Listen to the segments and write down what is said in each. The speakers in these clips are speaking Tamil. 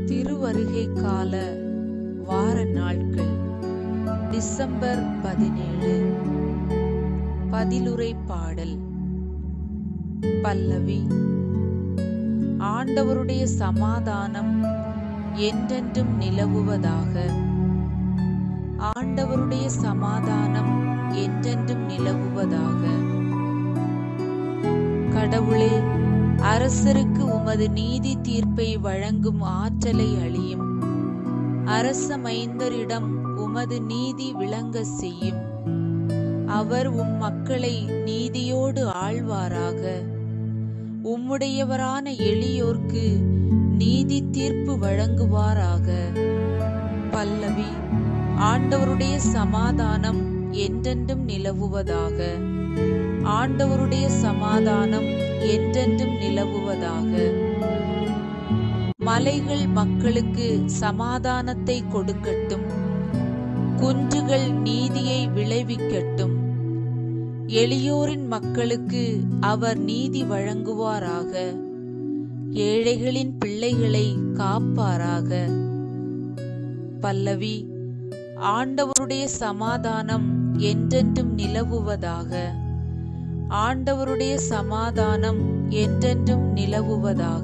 திருவருகை கால வார நாட்கள் டிசம்பர் பதினேழு பதிலுரை பாடல் பல்லவி ஆண்டவருடைய சமாதானம் என்றென்றும் நிலவுவதாக ஆண்டவருடைய சமாதானம் என்றென்றும் நிலவுவதாக கடவுளே அரசருக்கு உமது நீதி தீர்ப்பை வழங்கும் ஆற்றலை அழியும் அரச மைந்தரிடம் உமது நீதி விளங்க செய்யும் அவர் உம் மக்களை நீதியோடு ஆழ்வாராக உம்முடையவரான எளியோர்க்கு நீதி தீர்ப்பு வழங்குவாராக பல்லவி ஆண்டவருடைய சமாதானம் என்றென்றும் நிலவுவதாக ஆண்டவருடைய சமாதானம் என்றென்றும் நிலவுவதாக மலைகள் மக்களுக்கு சமாதானத்தை கொடுக்கட்டும் குன்றுகள் நீதியை விளைவிக்கட்டும் எளியோரின் மக்களுக்கு அவர் நீதி வழங்குவாராக ஏழைகளின் பிள்ளைகளை காப்பாராக பல்லவி ஆண்டவருடைய சமாதானம் என்றென்றும் நிலவுவதாக ஆண்டவருடைய சமாதானம் என்றென்றும் நிலவுவதாக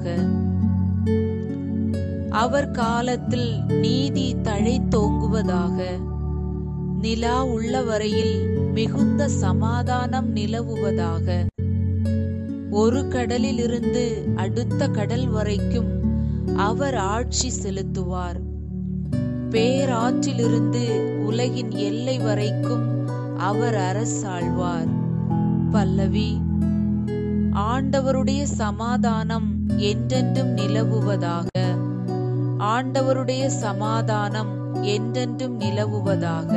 அவர் காலத்தில் நீதி தழைத்தோங்குவதாக நிலா உள்ள வரையில் மிகுந்த சமாதானம் நிலவுவதாக ஒரு கடலிலிருந்து அடுத்த கடல் வரைக்கும் அவர் ஆட்சி செலுத்துவார் பேராற்றிலிருந்து உலகின் எல்லை வரைக்கும் அவர் அரசாழ்வார் பல்லவி ஆண்டவருடைய சமாதானம் என்றென்றும் நிலவுவதாக ஆண்டவருடைய சமாதானம் என்றென்றும் நிலவுவதாக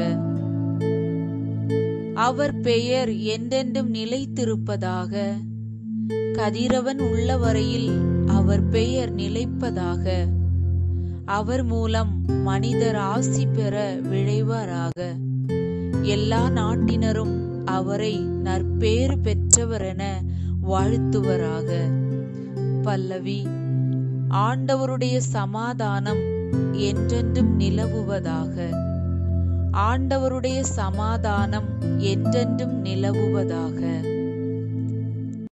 அவர் பெயர் என்றென்றும் நிலைத்திருப்பதாக கதிரவன் உள்ள வரையில் அவர் பெயர் நிலைப்பதாக அவர் மூலம் மனிதர் ஆசி பெற விழைவாராக எல்லா நாட்டினரும் அவரை நற்பேறு பெற்றவரென வாழ்த்துவராக பல்லவி ஆண்டவருடைய சமாதானம் என்றென்றும் நிலவுவதாக ஆண்டவருடைய சமாதானம் என்றென்றும் நிலவுவதாக